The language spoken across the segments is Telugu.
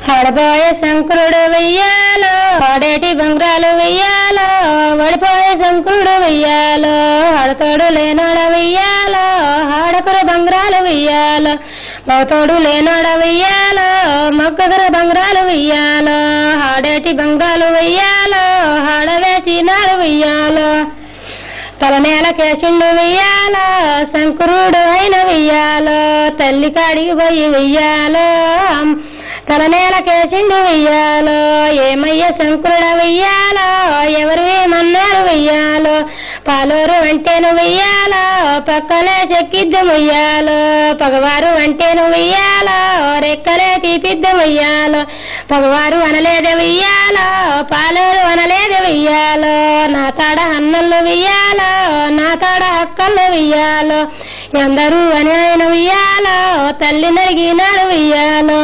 ఆడబోయే శంకరుడు వెయ్యాలో ఆడేటి బంగారాలు వెయ్యాలో వడిపోయే శంకరుడు వెయ్యాలో ఆడతోడు లేనోడ వెయ్యాలో ఆడకుర బంగారాలు వెయ్యాలో మగతోడు లేనోడ వెయ్యాలో మొక్కకుర బంగారాలు వెయ్యాలో ఆడేటి బంగారాలు వెయ్యాలో ఆడవేసి నాడు వెయ్యాలో తల నేల కేసిండు వెయ్యాలో శంకరుడు అయిన వెయ్యాలో తల్లి కాడికి పోయి వెయ్యాలో తల నేల కేసిండు వెయ్యాలో ఏమయ్య శంకరుడ వెయ్యాలో ఎవరు ఏమన్నారు వెయ్యాలో పాలూరు వంటేను వెయ్యాలో పక్కలే చెక్కిద్దం వెయ్యాలో పగవారు వంటేను వెయ్యాలో రెక్కలే తీపిద్దం వెయ్యాలో పగవారు అనలేదే వెయ్యాలో పాలూరు అనలేదే వెయ్యాలో నా తాడ అన్నలు వెయ్యాలో నా తాడ అక్కలు వెయ్యాలో ఎందరూ అని ఆయన వెయ్యాలో తల్లి నరిగినాడు వెయ్యాలో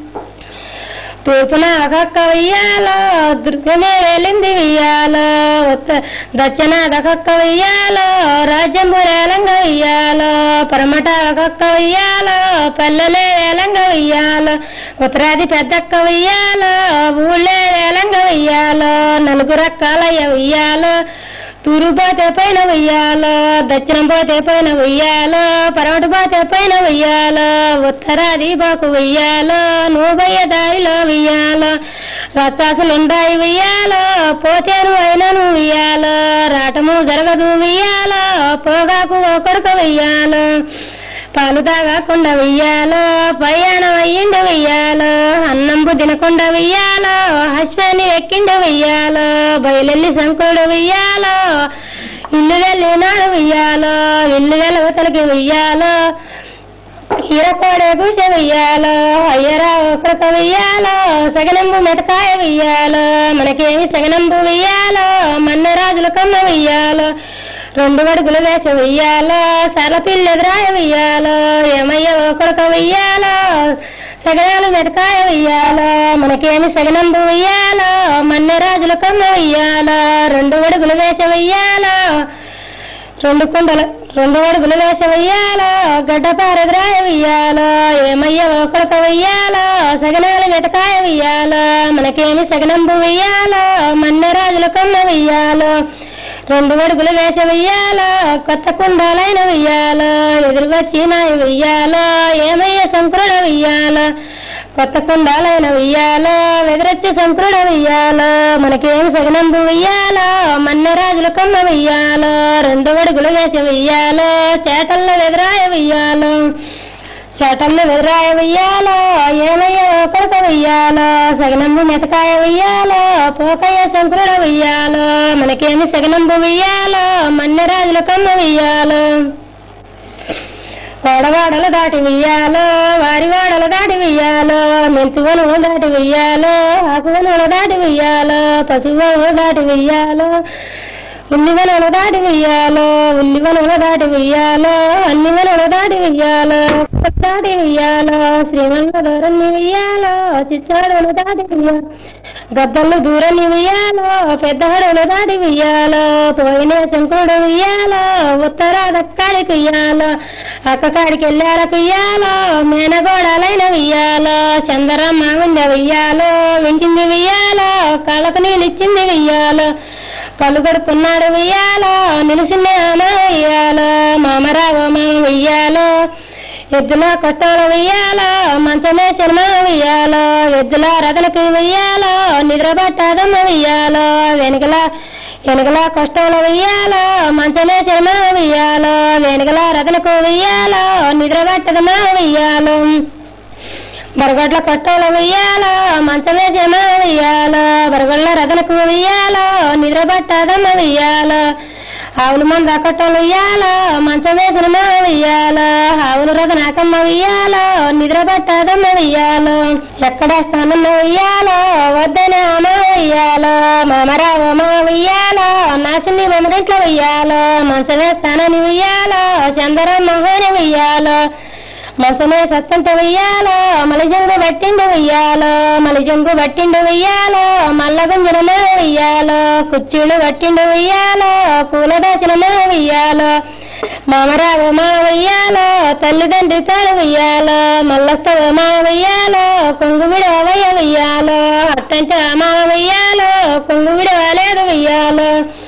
తూర్పున ఒక్కొక్క వెయ్యాలో దుర్గమే వెళ్ళింది వెయ్యాలో ఉత్త దక్షిణ ఒక్కొక్క వెయ్యాలో రాజ్యం రేలంగా వెయ్యాలో పరమట ఒక్కొక్క వెయ్యాలో పల్లెలే వేలంగా వెయ్యాలో ఉత్తరాది పెద్దక్క వెయ్యాలో ఊళ్ళే వేలంగా వెయ్యాలో నలుగురు అక్కలయ్య వెయ్యాలో తూరు పోతే పైన వెయ్యాలో దక్షిణం పోతే పైన వెయ్యాలో పరమటి పోతే పైన వెయ్యాలో ఉత్తరాది బాకు వెయ్యాలో నూబయ్య దారిలో వెయ్యాలో రచ్చాసులుండాయి వెయ్యాలో పోతేను అయినను వెయ్యాలో రాటము జరగదు వెయ్యాలో పోగాకు ఒకడుకు వెయ్యాలో పాలు తాగకుండా వెయ్యాలో ప్రయాణం అయ్యిండ వెయ్యాలో అన్నంబు తినకుండా వెయ్యాలో హస్వాన్ని ఎక్కిండ వెయ్యాలో బయలెల్లి శంకుడు వెయ్యాలో ఇల్లు వెళ్ళినాడు వెయ్యాలో ఇల్లు వెళ్ళవతలకి వెయ్యాలో ఈరకోడే కూస వెయ్యాలో అయ్యరా ఒకరికి వెయ్యాలో సగనంబు మెటకాయ వెయ్యాలో మనకేమి సగనంబు వెయ్యాలో మన్నరాజుల కమ్మ వెయ్యాలో రెండు అడుగులు వేస వెయ్యాలో సరపిల్లి ఎదురాయ వెయ్యాలో ఏమయ్య ఒకరికి వెయ్యాలో సగనాలు మెటకాయ వెయ్యాలో మనకేమి సగనంబు వెయ్యాలో మన్నరాజుల కమ్మ వెయ్యాలో రెండు అడుగులు వేస వెయ్యాలో రెండు కుండలు రెండు అడుగులు వేస వెయ్యాలో గడ్డపారద్రాయ వెయ్యాలో ఏమయ్య ఒకరికి వెయ్యాలో సగనాలు వెటకాయ వెయ్యాలో మనకేమి సగనంబు వెయ్యాలో మన్నరాజుల కమ్మ వెయ్యాలో రెండు అడుగులు వేస వెయ్యాలో కొత్త కుండాలైన వెయ్యాలో ఎదురుగొచ్చి నాయ వెయ్యాలో ఏమయ్య సంకురుడ వెయ్యాలో కొత్త కుండాలైన వెయ్యాలో వెదరొచ్చి సంకురుడ వెయ్యాలో మనకేం సగనంబు వెయ్యాలో మన్నరాజుల కమ్మ వెయ్యాలో రెండు అడుగులు వేసి వెయ్యాలో చేటల్లో వెదరాయ వెయ్యాలో చేటల్లో వెదరాయ వెయ్యాలో ఏమయ్య కొడక వెయ్యాలో సగనంబు మెతకాయ వెయ్యాలో పోకయ్య శంకరుడ వెయ్యాలో మనకేమి సగనంబు వెయ్యాలో మన్నరాజుల కమ్మ వెయ్యాలో వాడవాడలు దాటి వెయ్యాలో వారి వాడలు దాటి వెయ్యాలో మెంతువను దాటి వెయ్యాలో ఆకువను దాటి వెయ్యాలో పశువు దాటి వెయ్యాలో ఉల్లివనలు దాటి వెయ్యాలో ఉల్లివనలు దాటి వెయ్యాలో అన్ని వనలు దాటి వెయ్యాలో దాటి వెయ్యాలో శ్రీమంగ దూరాన్ని వెయ్యాలో చిచ్చాడులు దాటి వెయ్యాలో గద్దలు దూరాన్ని వెయ్యాలో పెద్ద హడలు దాటి వెయ్యాలో పోయిన శంకుడు వెయ్యాలో ఉత్తరాదక్కాడికి వెయ్యాలో అక్కకాడికి వెళ్ళాలకు వెయ్యాలో మేనగోడాలైన వెయ్యాలో చందరమ్మ ఉండ వెయ్యాలో వించింది వెయ్యాలో కళ్ళకు నీళ్ళు ఇచ్చింది వెయ్యాలో కళ్ళు కడుక్కున్నాడు వెయ్యాలో నిలిచింది ఆమె వెయ్యాలో మామరావు మామ వెయ్యాలో ఎద్దుల కొట్టాలు వెయ్యాలో మంచమే సినిమా వెయ్యాలో ఎద్దుల రథలకు వెయ్యాలో నిద్రపట్టాదమ్మ వెయ్యాలో వెనుకల వెనుకల కష్టాలు వెయ్యాలో మంచమే సినిమా వెయ్యాలో వెనుకల రథలకు వెయ్యాలో నిద్రపట్టదమ్మ వెయ్యాలో బరగడ్ల కట్టలు వెయ్యాలో మంచం వేసేమో వెయ్యాలో బరగడ్ల రథలకు వెయ్యాలో నిద్రపట్టదమ్మ వెయ్యాలో ఆవులు మంద కట్టలు వెయ్యాలో మంచం వేసినమో వెయ్యాలో ఆవులు రథనాకమ్మ వెయ్యాలో నిద్రపట్టదమ్మ వెయ్యాలో ఎక్కడ స్థానంలో వెయ్యాలో వద్దన అమ్మ వెయ్యాలో మామరావు అమ్మ వెయ్యాలో నాసింది మమ్మరింట్లో వెయ్యాలో మంచం వేస్తానని వెయ్యాలో చందరమ్మ హోని వెయ్యాలో మంచమే సత్తంట వెయ్యాలో మలిజంగు పట్టిండు వెయ్యాలో మలిజంగు పట్టిండు వెయ్యాలో మల్ల గుంజనమే వెయ్యాలో కుర్చీలు పట్టిండు వెయ్యాలో పూల దాచినమే వెయ్యాలో మామరావు మా వెయ్యాలో తల్లిదండ్రి తోడు వెయ్యాలో మల్లస్తవ మా వెయ్యాలో కొంగు విడవయ్య వెయ్యాలో అట్టంటే మా వెయ్యాలో కొంగు విడవలేదు వెయ్యాలో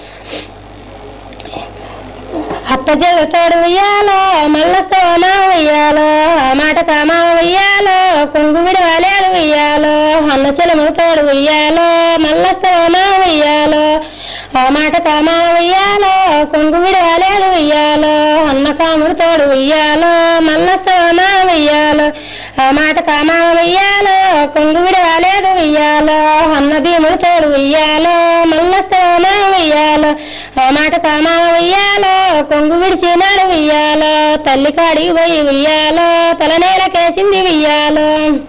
అత్త తోడు వెయ్యాలో మల్లస్తవ మా వెయ్యాలో ఆ మాట కామా వెయ్యాలో కొంగు విడవలేదు వెయ్యాలో అన్న చెలము తోడు వెయ్యాలో మల్లస్తవ మా వెయ్యాలో ఆ మాట కామా వెయ్యాలో కొంగు విడవలేదు వెయ్యాలో అన్న కాముడు తోడు వెయ్యాలో మల్లస్తవ మా వెయ్యాలో ఆ మాట కామా వెయ్యాలో కొంగు విడవలేదు వెయ్యాలో అన్న భీముడు తోడు వెయ్యాలో మల్లస్తవ మా వెయ్యాలో ఆ మాట కామా వెయ్యాలో కొంగు విడిచినాడు వెయ్యాలో తల్లి కాడికి పోయి వెయ్యాలో తలనేలకేసింది వెయ్యాలో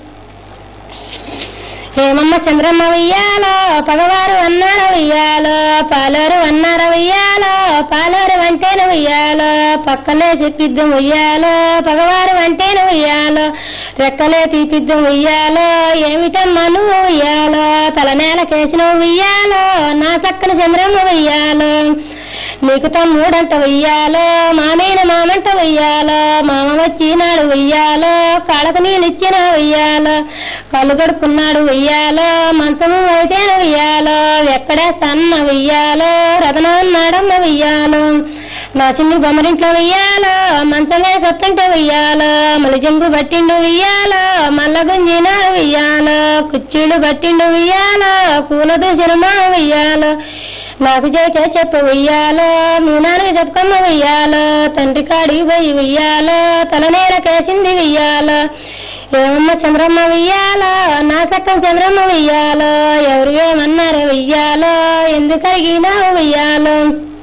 ఏమమ్మ చంద్రమ్మ వెయ్యాలో పగవారు అన్నార వెయ్యాలో పాలోరు అన్నార వెయ్యాలో పాలోరు వంటేన వెయ్యాలో పక్కనే చెప్పిద్దాం వెయ్యాలో పగవారు వంటేన వెయ్యాలో రెక్కలే తీపిద్దాం వెయ్యాలో ఏమిటమ్మా నువ్వు వెయ్యాలో తలనేల కేసిన వెయ్యాలో నా చక్కని చంద్రమ్మ వెయ్యాలో నీకు తమ్ముడంట వెయ్యాలో మామేన మామంట వెయ్యాలో మామ వచ్చినాడు వెయ్యాలో కాళ్ళకు నీళ్ళు ఇచ్చిన వెయ్యాలో కళ్ళు కడుక్కున్నాడు వెయ్యాలో మంచము అయితేన వెయ్యాలో ఎక్కడేస్తాన్న వెయ్యాలో రతనన్నాడమ్మ వెయ్యాలో నా చిన్ని బొమ్మరింట్లో వెయ్యాలో మంచమే సత్తంటే వెయ్యాలో మలిజంగు బట్టిండు వెయ్యాలో మల్ల గుంజిన వెయ్యాలో కుర్చీలు బట్టిండు వెయ్యాలో పూల దూసినమా వెయ్యాలో నాకు చేతే చెప్ప వెయ్యాలో మీ నాన్నకి చెప్పకమ్మ వెయ్యాలో తండ్రి కాడి పోయి వెయ్యాలో తలనేల కేసింది వెయ్యాలో ఏమమ్మ చంద్రమ్మ వెయ్యాలో నా సక్కం చంద్రమ్మ వెయ్యాలో ఎవరు ఏమన్నారో వెయ్యాలో ఎందుకు అడిగినావు వెయ్యాలో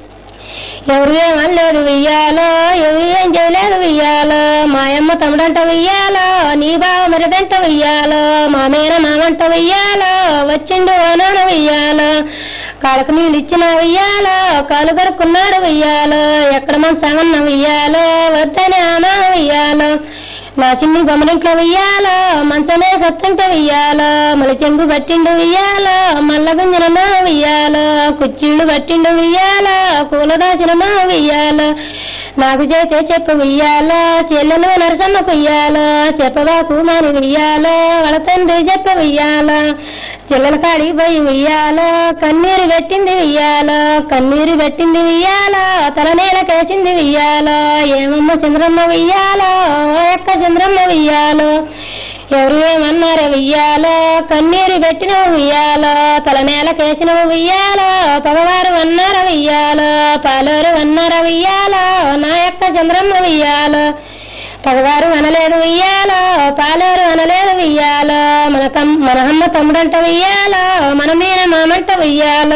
ఎవరు ఏమనలేదు వెయ్యాలో ఎవరు ఏం చేయలేదు వెయ్యాలో మాయమ్మ తమ్ముడంట వెయ్యాలో నీ బావ మరిదంట వెయ్యాలో మా మేన మామంట వెయ్యాలో వచ్చిండు ఓనాన వెయ్యాలో కాళ్ళకు నీళ్ళు ఇచ్చిన వెయ్యాలో కాలు కడుక్కున్నాడు వెయ్యాలో ఎక్కడ మంచామన్న వెయ్యాలో వద్దని ఆనా వెయ్యాలో నా చిన్ని బొమ్మలింట్లో వెయ్యాలో మంచమే సత్తంటే వెయ్యాలో మళ్ళీ చెంగు పట్టిండు వెయ్యాలో మల్ల గుంజనమా వెయ్యాలో కుర్చీళ్ళు పట్టిండు వెయ్యాలో పూల దాచినమా వెయ్యాలో నాకు చేతే చెప్ప వెయ్యాలో చెల్లెలు నరసమ్మ కొయ్యాలో చెప్పబాకు మాని వెయ్యాలో వాళ్ళ తండ్రి చెప్ప వెయ్యాలో చెల్లెల కాడికి పోయి వెయ్యాలో కన్నీరు పెట్టింది వెయ్యాలో కన్నీరు పెట్టింది వెయ్యాలో తలనేల కేసింది వెయ్యాలో ఏమమ్మ చంద్రమ్మ వెయ్యాలో ఓ యొక్క చంద్రమ్మ వెయ్యాలో ఎవరు ఏమన్నారో వెయ్యాలో కన్నీరు పెట్టిన వెయ్యాలో తలనేల కేసిన వెయ్యాలో పగవారు అన్నార వెయ్యాలో పాలోరు అన్నార వెయ్యాలో నా యొక్క చంద్రమ్మ వెయ్యాలో పగవారు అనలేదు వెయ్యాలో పాలోరు అనలేదు వెయ్యాలో మన తమ్ మన అమ్మ తమ్ముడంట వెయ్యాలో మన మీద మామంట వెయ్యాలో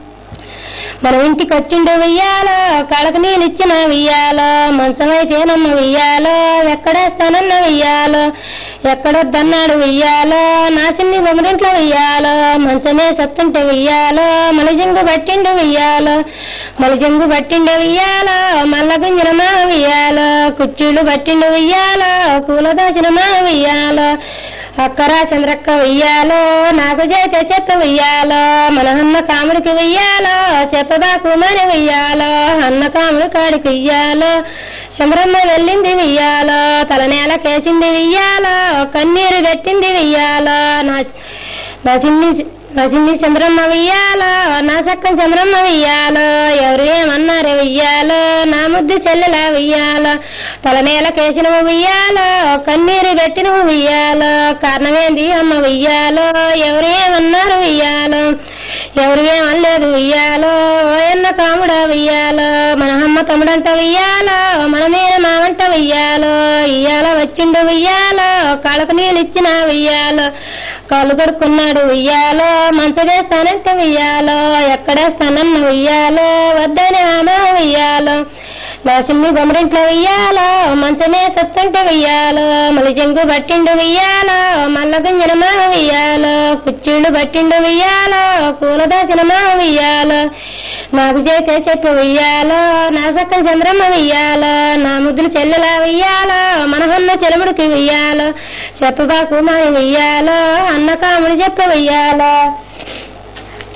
మన ఇంటికి వచ్చిండు వెయ్యాలో కళకు నేను ఇచ్చిన వెయ్యాలో మంచమైతేనమ్మ వెయ్యాలో ఎక్కడేస్తానన్న వెయ్యాలో ఎక్కడొద్దన్నాడు వెయ్యాలో నా చిన్ని బొమ్మరింట్లో వెయ్యాలో మంచమే సత్తుంటే వెయ్యాలో మలిజంగు పట్టిండు వెయ్యాలో మలిజంగు పట్టిండు వెయ్యాలో మల్ల గుంజనమా వెయ్యాలో కుర్చీలు పట్టిండు వెయ్యాలో పూల దాచినమా వెయ్యాలో అక్కరా చంద్రక్క వెయ్యాలో నాకు చేతే చెప్ప వెయ్యాలో మన అన్న కాముడికి వెయ్యాలో చెప్పబాకు మరి వెయ్యాలో అన్న కాముడి కాడికి వెయ్యాలో చంద్రమ్మ వెళ్ళింది వెయ్యాలో తలనేల కేసింది వెయ్యాలో కన్నీరు పెట్టింది వెయ్యాలో నా నా చిన్ని నా చిన్ని చంద్రమ్మ వెయ్యాలో నా సక్కం చంద్రమ్మ వెయ్యాలో ఎవరు ఏమన్నారే వెయ్యాలో నా ముద్దు చెల్లెలా వెయ్యాలో తలనేల కేసినవు వెయ్యాలో కన్నీరు పెట్టినవు వెయ్యాలో కారణమేంది అమ్మ వెయ్యాలో ఎవరు ఏమన్నారు వెయ్యాలో ఎవరు ఏమనలేదు వెయ్యాలో ఓయన్న కాముడా వెయ్యాలో మన అమ్మ తమ్ముడంట వెయ్యాలో మన మీద మామంట వెయ్యాలో ఇయ్యాల వచ్చిండు వెయ్యాలో కాళ్ళకు నీళ్ళు ఇచ్చిన వెయ్యాలో కాళ్ళు కడుక్కున్నాడు వెయ్యాలో మంచడేస్తానంటే వెయ్యాలో ఎక్కడేస్తానన్న వెయ్యాలో వద్దని ఆమె వెయ్యాలో నా సిమ్మి బొమ్మరింట్లో వెయ్యాలో మంచమే సత్తంటే వెయ్యాలో మలి చెంగు పట్టిండు వెయ్యాలో మల్ల గుంజనమా వెయ్యాలో కుర్చీళ్ళు పట్టిండు వెయ్యాలో కూల దాచినమా వెయ్యాలో నాకు చేతే చెప్పు వెయ్యాలో నా సక్కని చంద్రమ్మ వెయ్యాలో నా ముద్దులు చెల్లెలా వెయ్యాలో మనహన్న చెలముడికి వెయ్యాలో చెప్పబాకు మాని వెయ్యాలో అన్న కాముడు చెప్ప వెయ్యాలో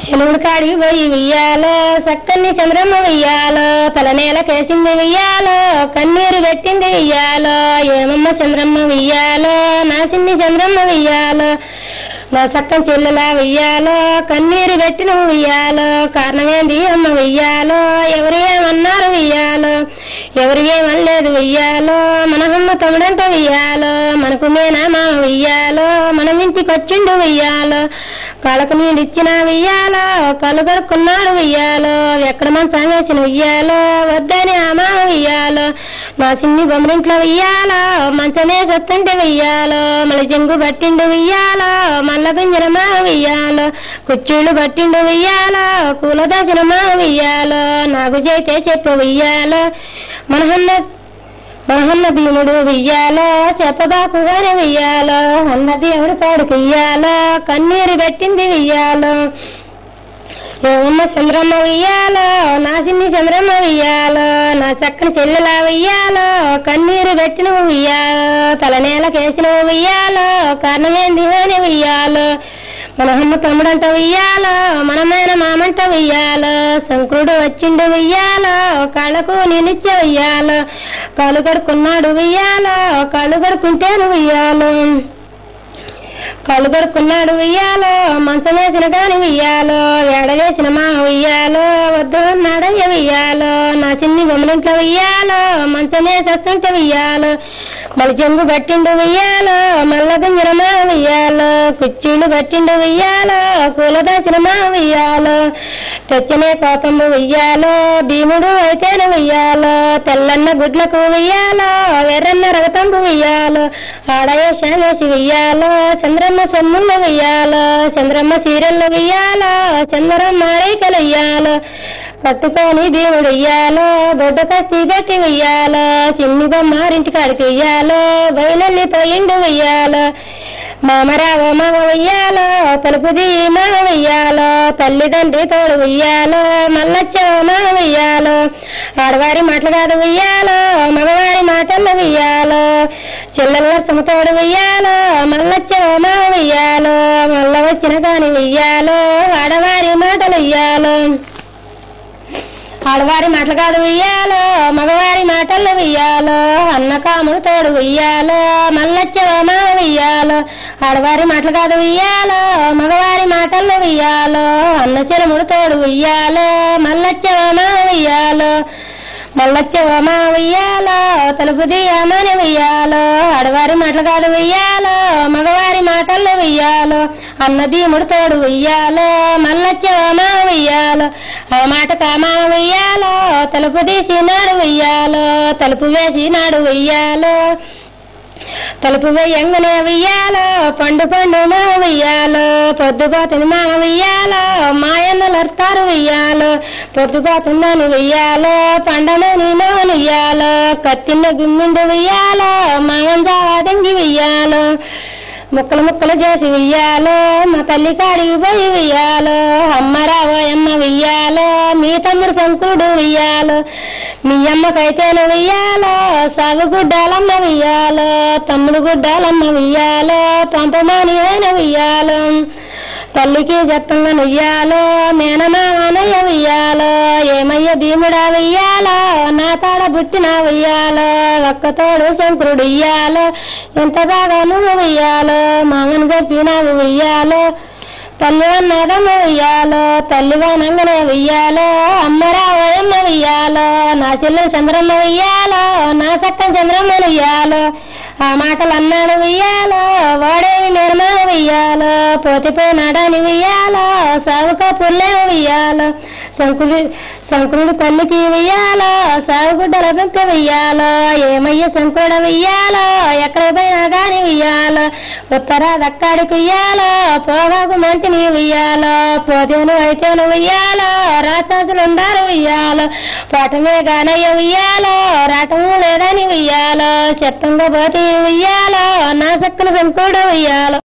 శనుడు కాడికి పోయి వెయ్యాలో చక్కని చంద్రమ్మ వెయ్యాలో తలనేల కేసింది వెయ్యాలో కన్నీరు పెట్టింది వెయ్యాలో ఏమమ్మ చంద్రమ్మ వెయ్యాలో నా చిన్ని చంద్రమ్మ వెయ్యాలో నా చక్కని చెల్లెలా వెయ్యాలో కన్నీరు పెట్టిన వెయ్యాలో కారణమేంది అమ్మ వెయ్యాలో ఎవరు ఏమన్నారు వెయ్యాలో ఎవరు ఏమనలేదు వెయ్యాలో మనహమ్మ తమ్ముడంట వెయ్యాలో మనకు మేనా మామ వెయ్యాలో మనం ఇంటికి వచ్చిండు వెయ్యాలో కళకు నీళ్ళు ఇచ్చిన వెయ్యాలో కళ్ళు కడుక్కున్నాడు వెయ్యాలో ఎక్కడ మంచం వేసిన వెయ్యాలో వద్దని ఆ మామ వెయ్యాలో మా చిన్ని బొమ్మరింట్లో వెయ్యాలో మంచమే సత్తంటే వెయ్యాలో మళ్ళీ చెంగు పట్టిండు వెయ్యాలో మల్ల గుంజన మా వెయ్యాలో కుర్చీలు పట్టిండు వెయ్యాలో కూల దాచిన మా వెయ్యాలో నాకు చేతే చెప్పు వెయ్యాలో మనహన్న మనహన్న భీముడు వెయ్యాలో చెప్పబాకుగానే వెయ్యాలో అన్న దేవుడు పాడుకు వెయ్యాలో కన్నీరు పెట్టింది వెయ్యాలో ఏమన్న చంద్రమ్మ వెయ్యాలో నా చిన్ని చంద్రమ్మ వెయ్యాలో నా చక్కని చెల్లెలా వెయ్యాలో కన్నీరు పెట్టిన వెయ్యాలో తలనేల కేసిన వెయ్యాలో కారణమేంది అని వెయ్యాలో మనహమ్మ తమ్ముడంట వెయ్యాలో మనమైన మామంట వెయ్యాలో శంకరుడు వచ్చిండు వెయ్యాలో కళ్ళకు నిలిచ వెయ్యాలో కాళ్ళు కడుక్కున్నాడు వెయ్యాలో కాళ్ళు కడుక్కుంటేను వెయ్యాలో కళ్ళు కడుక్కున్నాడు వెయ్యాలో మంచం వేసిన కాని వెయ్యాలో వేసిన మా వెయ్యాలో వద్దు అన్నాడయ్య వెయ్యాలో నా చిన్ని బొమ్మలింట్లో వెయ్యాలో మంచం వేసేస్తుంటే వెయ్యాలో మళ్ళీ చెంగు పట్టిండు వెయ్యాలో మల్ల గుంజన మా వెయ్యాలో కుర్చీలు పట్టిండు వెయ్యాలో కూల దాచిన మా వెయ్యాలో తెచ్చనే కోపంబు వెయ్యాలో భీముడు అయితేనే వెయ్యాలో తెల్లన్న గుడ్లకు వెయ్యాలో వెర్రన్న రగతంబు వెయ్యాలో ఆడయ శామేసి వెయ్యాలో చంద్రమ్మ సొమ్ముల్లో వెయ్యాలో చంద్రమ్మ సీరియల్లో వెయ్యాలో చంద్రమ్మ రేఖలు వెయ్యాలో పట్టుకొని భీముడు వెయ్యాలో బొడ్డ కత్తి పెట్టి వెయ్యాలో చిన్ని బొమ్మారింటి కాడికి వెయ్యాలో బయలల్లి పోయిండు వెయ్యాలో మామరావు మామ వెయ్యాలో తలుపుది మామ వెయ్యాలో తల్లిదండ్రి తోడు వెయ్యాలో మల్లచ్చవ మామ వెయ్యాలో ఆడవారి మాటలు కాదు వెయ్యాలో మగవారి మాటల్లో వెయ్యాలో చెల్లెల వర్షము తోడు వెయ్యాలో మల్లచ్చవ మామ వెయ్యాలో మల్ల వచ్చిన కాని వెయ్యాలో ఆడవారి మాటలు వెయ్యాలో ఆడవారి మాటలు కాదు వెయ్యాలో మగవారి మాటల్లో వెయ్యాలో అన్న కాముడు తోడు వెయ్యాలో మల్లచ్చవమా వెయ్యాలో ఆడవారి మాటలు కాదు వెయ్యాలో మగవారి మాటల్లో వెయ్యాలో అన్న చెలముడు తోడు వెయ్యాలో మల్లచ్చవమా వెయ్యాలో మల్లచ్చవమా వెయ్యాలో తలుపు దియమని వెయ్యాలో ఆడవారి మాటలు కాదు వెయ్యాలో మగవారి మాటల్లో వెయ్యాలో అన్నదీముడు తోడు వెయ్యాలో మల్లచ్చవమా వెయ్యాలో ఆ మాట కామా వెయ్యాలో తలుపు తీసి నాడు వెయ్యాలో తలుపు వేసి నాడు వెయ్యాలో తలుపు వెయ్యంగానే వెయ్యాలో పండు పండు మా వెయ్యాలో పొద్దుగోతని మా వెయ్యాలో మాయన్నలు అర్తారు వెయ్యాలో పొద్దుగోతుందని వెయ్యాలో పండమని మాను వెయ్యాలో కత్తిన్న గుమ్మిండు వెయ్యాలో మామంజాదంగి వెయ్యాలో ముక్కలు ముక్కలు చేసి వెయ్యాలో మా తల్లి కాడికి పోయి వెయ్యాలో అమ్మ రావోయమ్మ వెయ్యాలో మీ తమ్ముడు శంకుడు వెయ్యాలో మీ అమ్మకైతేను వెయ్యాలో సవి గుడ్డాలమ్మ వెయ్యాలో తమ్ముడు గుడ్డాలమ్మ వెయ్యాలో పంపమని ఆయన వెయ్యాలో తల్లికి చెప్పంగా వెయ్యాలో మేనమానయ్య వెయ్యాలో ఏమయ్య భీముడా వెయ్యాలో నా తాడ బుట్టిన వెయ్యాలో ఒక్కతోడు శంకరుడు వెయ్యాలో ఎంత బాగా నువ్వు వెయ్యాలో మామను చెప్పినావు వెయ్యాలో తల్లి వన్నదమ్మ వెయ్యాలో తల్లి వనంగనే వెయ్యాలో అమ్మరావయమ్మ వెయ్యాలో నా చెల్లెలు చంద్రమ్మ వెయ్యాలో నా సక్కని చంద్రమ్మ వెయ్యాలో ఆ మాటలు అన్నాడు వెయ్యాలో వాడేవి నిర్మా వెయ్యాలో పోతిపోనాడని వెయ్యాలో సావుక పుల్లే వెయ్యాలో శంకుడు శంకుడు తల్లికి వెయ్యాలో సాగుగుడ్డల పెంక వెయ్యాలో ఏమయ్య శంకుడ వెయ్యాలో ఎక్కడ పోయినా కానీ వెయ్యాలో ఉత్తరాదక్కడికి వెయ్యాలో పోగాకు మంటిని వెయ్యాలో పోతేను అయితేను వెయ్యాలో రాక్షసులు ఉండారు వెయ్యాలో పోటమే గానయ్య వెయ్యాలో రాటము లేదని వెయ్యాలో చెత్తంగా పోటీ వెయ్యాలో నా సక్కన శంకుడు వెయ్యాలో